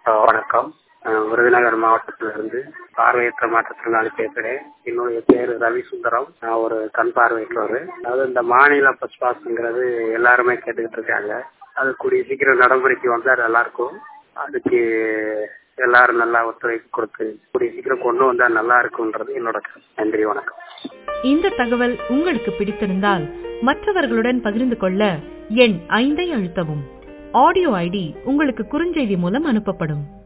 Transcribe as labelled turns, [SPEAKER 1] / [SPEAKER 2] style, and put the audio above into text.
[SPEAKER 1] வணக்கம் அஹ் விருதுநகர் மாவட்டத்திலிருந்து பார்வையற்ற மாற்றுத்திறனாளி பேசுகிறேன் என்னுடைய பேர் ரவி சுந்தரம் நான் ஒரு கண் பார்வையற்றவர் அதாவது இந்த மாநில பஸ் பாஸ்ங்கிறது எல்லாருமே கேட்டுக்கிட்டு இருக்காங்க அது கூடிய சீக்கிரம் நடைமுறைக்கு வந்தா நல்லா இருக்கும் அதுக்கு எல்லாரும் நல்லா ஒத்துழைப்பு கொடுத்து கூடிய சீக்கிரம் கொண்டு வந்தா நல்லா இருக்கும்ன்றது என்னோட கருத்து. நன்றி வணக்கம்
[SPEAKER 2] இந்த தகவல் உங்களுக்கு பிடித்திருந்தால் மற்றவர்களுடன் பகிர்ந்து கொள்ள எண் ஐந்தை அழுத்தவும் ஆடியோ ஐடி உங்களுக்கு குறுஞ்செய்தி மூலம் அனுப்பப்படும்